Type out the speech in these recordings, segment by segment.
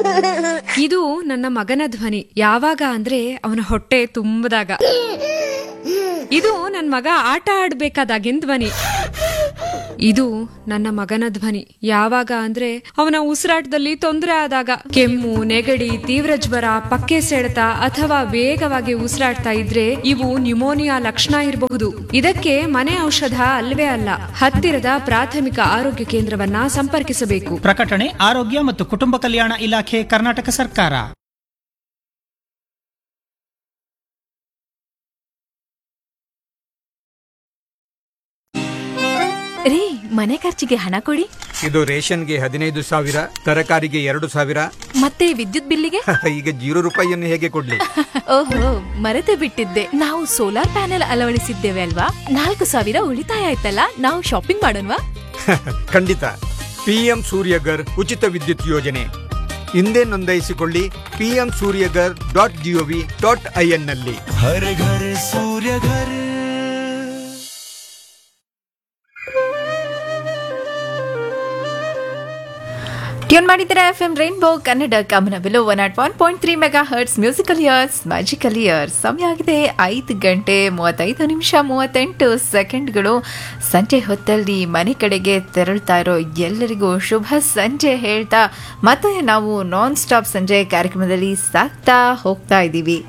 ಇದು ನನ್ನ ಮಗನ ಧ್ವನಿ ಯಾವಾಗ ಅಂದ್ರೆ ಅವನ ಹೊಟ್ಟೆ ತುಂಬದಾಗ ಇದು ನನ್ನ ಮಗ ಆಟ ಆಡ್ಬೇಕಾದಾಗಿನ ಧ್ವನಿ ಇದು ನನ್ನ ಮಗನ ಧ್ವನಿ ಯಾವಾಗ ಅಂದ್ರೆ ಅವನ ಉಸಿರಾಟದಲ್ಲಿ ತೊಂದರೆ ಆದಾಗ ಕೆಮ್ಮು ನೆಗಡಿ ತೀವ್ರ ಜ್ವರ ಪಕ್ಕೆ ಸೆಳೆತ ಅಥವಾ ವೇಗವಾಗಿ ಉಸಿರಾಡ್ತಾ ಇದ್ರೆ ಇವು ನ್ಯುಮೋನಿಯಾ ಲಕ್ಷಣ ಇರಬಹುದು ಇದಕ್ಕೆ ಮನೆ ಔಷಧ ಅಲ್ವೇ ಅಲ್ಲ ಹತ್ತಿರದ ಪ್ರಾಥಮಿಕ ಆರೋಗ್ಯ ಕೇಂದ್ರವನ್ನ ಸಂಪರ್ಕಿಸಬೇಕು ಪ್ರಕಟಣೆ ಆರೋಗ್ಯ ಮತ್ತು ಕುಟುಂಬ ಕಲ್ಯಾಣ ಇಲಾಖೆ ಕರ್ನಾಟಕ ಸರ್ಕಾರ ರೀ ಮನೆ ಖರ್ಚಿಗೆ ಹಣ ಕೊಡಿ ಇದು ರೇಷನ್ಗೆ ಹದಿನೈದು ಸಾವಿರ ತರಕಾರಿಗೆ ಎರಡು ಸಾವಿರ ಮತ್ತೆ ವಿದ್ಯುತ್ ಬಿಲ್ಲಿಗೆ ಈಗ ಜೀರೋ ರೂಪಾಯಿಯನ್ನು ಹೇಗೆ ಕೊಡ್ಲಿ ಓಹೋ ಮರೆತೆ ಬಿಟ್ಟಿದ್ದೆ ನಾವು ಸೋಲಾರ್ ಪ್ಯಾನೆಲ್ ಅಳವಡಿಸಿದ್ದೇವೆ ಅಲ್ವಾ ನಾಲ್ಕು ಸಾವಿರ ಉಳಿತಾಯ ಆಯ್ತಲ್ಲ ನಾವು ಶಾಪಿಂಗ್ ಮಾಡೋಣವಾ ಖಂಡಿತ ಪಿಎಂ ಸೂರ್ಯಗರ್ ಉಚಿತ ವಿದ್ಯುತ್ ಯೋಜನೆ ಹಿಂದೆ ನೋಂದಾಯಿಸಿಕೊಳ್ಳಿ PM Suryaghar dot GOV dot IN ನಲ್ಲಿ हर घर सूर्य घर ಟ್ಯೂನ್ ಮಾಡಿದ್ರೆ ಎಫ್ ಎಂ ರೈನ್ಬೋ ಕನ್ನಡ ಕಮನಬಿಲು one not one point three megahertz musical ears magical ears ಸಮಯ ಆಗಿದೆ ಐದು ಗಂಟೆ ಮೂವತ್ತೈದು ನಿಮಿಷ ಮೂವತ್ತೆಂಟು ಸೆಕೆಂಡ್ಗಳು ಸಂಜೆ ಹೊತ್ತಲ್ಲಿ ಮನೆ ಕಡೆಗೆ ತೆರಳ್ತಾ ಇರೋ ಎಲ್ಲರಿಗೂ ಶುಭ ಸಂಜೆ ಹೇಳ್ತಾ ಮತ್ತೆ ನಾವು ನಾನ್ ಸ್ಟಾಪ್ ಸಂಜೆ ಕಾರ್ಯಕ್ರಮದಲ್ಲಿ ಸಾಕ್ತಾ ಹೋಗ್ತಾ ಇದ್ದೀವಿ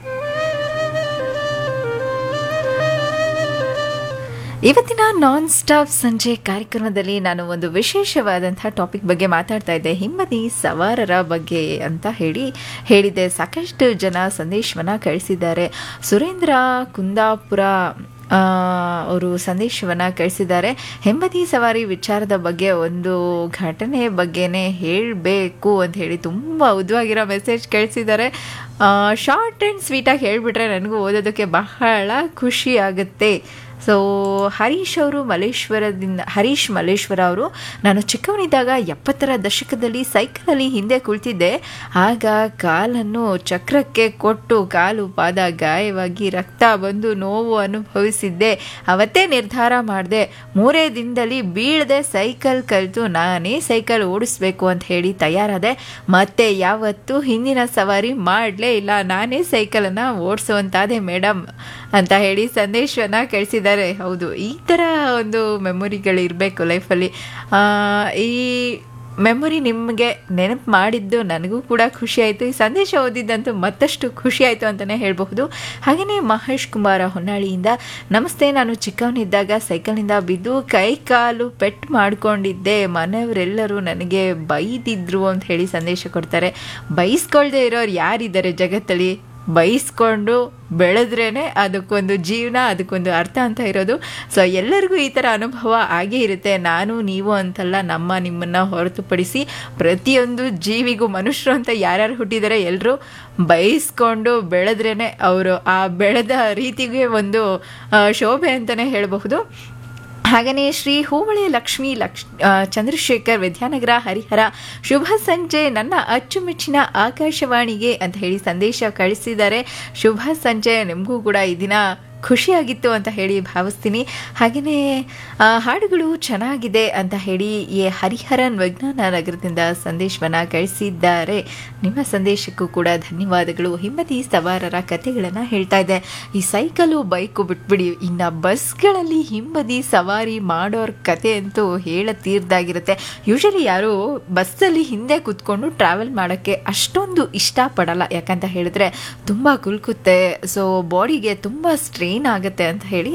ಇವತ್ತಿನ ನಾನ್ ಸ್ಟಾಪ್ ಸಂಜೆ ಕಾರ್ಯಕ್ರಮದಲ್ಲಿ ನಾನು ಒಂದು ವಿಶೇಷವಾದಂತಹ ಟಾಪಿಕ್ ಬಗ್ಗೆ ಮಾತಾಡ್ತಾ ಇದ್ದೆ ಹಿಂಬದಿ ಸವಾರರ ಬಗ್ಗೆ ಅಂತ ಹೇಳಿ ಹೇಳಿದೆ ಸಾಕಷ್ಟು ಜನ ಸಂದೇಶವನ್ನು ಕಳಿಸಿದ್ದಾರೆ ಸುರೇಂದ್ರ ಕುಂದಾಪುರ ಆ, ಅವರು ಸಂದೇಶವನ್ನು ಕಳಿಸಿದ್ದಾರೆ ಹೆಂಬದಿ ಸವಾರಿ ವಿಚಾರದ ಬಗ್ಗೆ ಒಂದು ಘಟನೆ ಬಗ್ಗೆನೇ ಹೇಳಬೇಕು ಅಂತ ಹೇಳಿ ತುಂಬ ಉದ್ದವಾಗಿರೋ ಮೆಸೇಜ್ ಕಳಿಸಿದ್ದಾರೆ ಶಾರ್ಟ್ ಆ್ಯಂಡ್ ಸ್ವೀಟಾಗಿ ಹೇಳಿಬಿಟ್ರೆ ನನಗೂ ಓದೋದಕ್ಕೆ ಬಹಳ ಖುಷಿ ಆಗುತ್ತೆ ಸೊ ಹರೀಶ್ ಅವರು ಮಲೇಶ್ವರದಿಂದ ಹರೀಶ್ ಮಲ್ಲೇಶ್ವರ ಅವರು ನಾನು ಚಿಕ್ಕವನಿದ್ದಾಗ ಎಪ್ಪತ್ತರ ದಶಕದಲ್ಲಿ ಸೈಕಲಲ್ಲಿ ಹಿಂದೆ ಕುಳಿತಿದ್ದೆ ಆಗ ಕಾಲನ್ನು ಚಕ್ರಕ್ಕೆ ಕೊಟ್ಟು ಕಾಲು ಪಾದ ಗಾಯವಾಗಿ ರಕ್ತ ಬಂದು ನೋವು ಅನುಭವಿಸಿದ್ದೆ ಅವತ್ತೇ ನಿರ್ಧಾರ ಮಾಡಿದೆ ಮೂರೇ ದಿನದಲ್ಲಿ ಬೀಳದೆ ಸೈಕಲ್ ಕಲಿತು ನಾನೇ ಸೈಕಲ್ ಓಡಿಸ್ಬೇಕು ಅಂತ ಹೇಳಿ ತಯಾರಾದೆ ಮತ್ತೆ ಯಾವತ್ತೂ ಹಿಂದಿನ ಸವಾರಿ ಮಾಡಲೇ ಇಲ್ಲ ನಾನೇ ಸೈಕಲನ್ನು ಓಡಿಸುವಂತಾದೆ ಮೇಡಮ್ ಅಂತ ಹೇಳಿ ಸಂದೇಶವನ್ನು ಕಳಿಸಿದ್ದಾರೆ ಹೌದು ಈ ಥರ ಒಂದು ಮೆಮೊರಿಗಳು ಇರಬೇಕು ಲೈಫಲ್ಲಿ ಈ ಮೆಮೊರಿ ನಿಮಗೆ ನೆನಪು ಮಾಡಿದ್ದು ನನಗೂ ಕೂಡ ಖುಷಿ ಆಯಿತು ಈ ಸಂದೇಶ ಓದಿದ್ದಂತೂ ಮತ್ತಷ್ಟು ಖುಷಿ ಆಯಿತು ಅಂತಲೇ ಹೇಳಬಹುದು ಹಾಗೆಯೇ ಮಹೇಶ್ ಕುಮಾರ ಹೊನ್ನಾಳಿಯಿಂದ ನಮಸ್ತೆ ನಾನು ಚಿಕ್ಕವನಿದ್ದಾಗ ಸೈಕಲ್ನಿಂದ ಬಿದ್ದು ಕೈ ಕಾಲು ಪೆಟ್ಟು ಮಾಡ್ಕೊಂಡಿದ್ದೆ ಮನೆಯವರೆಲ್ಲರೂ ನನಗೆ ಬೈದಿದ್ರು ಅಂತ ಹೇಳಿ ಸಂದೇಶ ಕೊಡ್ತಾರೆ ಬೈಸ್ಕೊಳ್ದೇ ಇರೋರು ಯಾರಿದ್ದಾರೆ ಜಗತ್ತಲ್ಲಿ ಬೈಸ್ಕೊಂಡು ಬೆಳೆದ್ರೇನೆ ಅದಕ್ಕೊಂದು ಜೀವನ ಅದಕ್ಕೊಂದು ಅರ್ಥ ಅಂತ ಇರೋದು ಸೊ ಎಲ್ಲರಿಗೂ ಈ ಥರ ಅನುಭವ ಆಗೇ ಇರುತ್ತೆ ನಾನು ನೀವು ಅಂತಲ್ಲ ನಮ್ಮ ನಿಮ್ಮನ್ನು ಹೊರತುಪಡಿಸಿ ಪ್ರತಿಯೊಂದು ಜೀವಿಗೂ ಮನುಷ್ಯರು ಅಂತ ಯಾರ್ಯಾರು ಹುಟ್ಟಿದ್ದಾರೆ ಎಲ್ಲರೂ ಬೈಸ್ಕೊಂಡು ಬೆಳೆದ್ರೇನೆ ಅವರು ಆ ಬೆಳೆದ ರೀತಿಗೆ ಒಂದು ಆ, ಶೋಭೆ ಅಂತಲೇ ಹೇಳಬಹುದು ಹಾಗೆಯೇ ಶ್ರೀ ಹೂವಳಿ ಲಕ್ಷ್ಮೀ ಲಕ್ಷ್ ಆ, ಚಂದ್ರಶೇಖರ್ ವಿದ್ಯಾನಗರ ಹರಿಹರ ಶುಭ ಸಂಜೆ ನನ್ನ ಅಚ್ಚುಮೆಚ್ಚಿನ ಆಕಾಶವಾಣಿಗೆ ಅಂತ ಹೇಳಿ ಸಂದೇಶ ಕಳಿಸಿದ್ದಾರೆ ಶುಭ ಸಂಜೆ ನಿಮಗೂ ಕೂಡ ಈ ದಿನ ಖುಷಿಯಾಗಿತ್ತು ಅಂತ ಹೇಳಿ ಭಾವಿಸ್ತೀನಿ ಹಾಗೆಯೇ ಆ, ಹಾಡುಗಳು ಚೆನ್ನಾಗಿದೆ ಅಂತ ಹೇಳಿ ಈ ಹರಿಹರನ್ ವಿಜ್ಞಾನ ನಗರದಿಂದ ಸಂದೇಶವನ್ನು ಕಳಿಸಿದ್ದಾರೆ ನಿಮ್ಮ ಸಂದೇಶಕ್ಕೂ ಕೂಡ ಧನ್ಯವಾದಗಳು ಹಿಮ್ಮತಿ ಸವಾರರ ಕಥೆಗಳನ್ನು ಹೇಳ್ತಾ ಇದ್ದೆ ಈ ಸೈಕಲು ಬೈಕು ಬಿಟ್ಬಿಡಿ ಇನ್ನು ಬಸ್ಗಳಲ್ಲಿ ಹಿಂಬದಿ ಸವಾರಿ ಮಾಡೋರ ಕತೆ ಅಂತೂ ಹೇಳತೀರ್ದಾಗಿರುತ್ತೆ ಯೂಶಲಿ ಯಾರು ಬಸ್ಸಲ್ಲಿ ಹಿಂದೆ ಕೂತ್ಕೊಂಡು ಟ್ರಾವೆಲ್ ಮಾಡೋಕ್ಕೆ ಅಷ್ಟೊಂದು ಇಷ್ಟಪಡಲ್ಲ ಯಾಕಂತ ಹೇಳಿದ್ರೆ ತುಂಬ ಕುಲ್ಕುತ್ತೆ ಸೊ ಬಾಡಿಗೆ ತುಂಬ ಸ್ಟ್ರೇನ್ ಆಗುತ್ತೆ ಅಂತ ಹೇಳಿ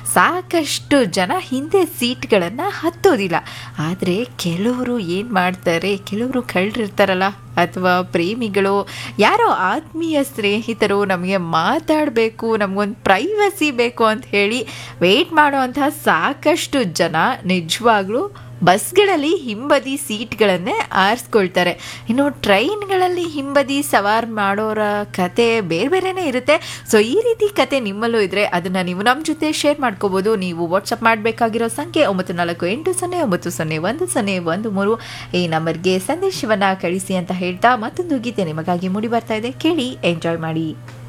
ಸಾಕಷ್ಟು ಜನ ಹಿಂದೆ ಸೀಟ್ಗಳನ್ನು ಹತ್ತೋದಿಲ್ಲ ಆದರೆ ಕೆಲವರು ಏನು ಮಾಡ್ತಾರೆ ಕೆಲವರು ಕಳ್ಳರಿರ್ತಾರಲ್ಲ ಅಥವಾ ಪ್ರೇಮಿಗಳು ಯಾರೋ ಆತ್ಮೀಯ ಸ್ನೇಹಿತರು ನಮಗೆ ಮಾತಾಡಬೇಕು ನಮಗೊಂದು ಪ್ರೈವಸಿ ಬೇಕು ಅಂತ ಹೇಳಿ ವೆಯ್ಟ್ ಮಾಡುವಂತಹ ಸಾಕಷ್ಟು ಜನ ನಿಜವಾಗ್ಲೂ ಬಸ್ಗಳಲ್ಲಿ ಹಿಂಬದಿ ಸೀಟ್ಗಳನ್ನೇ ಆರಿಸ್ಕೊಳ್ತಾರೆ ಇನ್ನು ಟ್ರೈನ್ಗಳಲ್ಲಿ ಹಿಂಬದಿ ಸವಾರ್ ಮಾಡೋರ ಕತೆ ಬೇರೆ ಬೇರೆನೇ ಇರುತ್ತೆ ಸೊ ಈ ರೀತಿ ಕತೆ ನಿಮ್ಮಲ್ಲೂ ಇದ್ರೆ ಅದನ್ನು ನೀವು ನಮ್ಮ ಜೊತೆ ಶೇರ್ ಮಾಡ್ಕೋಬೋದು ನೀವು ವಾಟ್ಸಪ್ ಮಾಡಬೇಕಾಗಿರೋ ಸಂಖ್ಯೆ ಒಂಬತ್ತು ನಾಲ್ಕು ಎಂಟು ಸೊನ್ನೆ ಒಂಬತ್ತು ಸೊನ್ನೆ ಒಂದು ಸೊನ್ನೆ ಒಂದು ಮೂರು ಈ ನಂಬರ್ಗೆ ಸಂದೇಶವನ್ನು ಕಳಿಸಿ ಅಂತ ಹೇಳ್ತಾ ಮತ್ತೊಂದು ಗೀತೆ ನಿಮಗಾಗಿ ಮೂಡಿ ಬರ್ತಾ ಇದೆ ಕೇಳಿ ಎಂಜಾಯ್ ಮಾಡಿ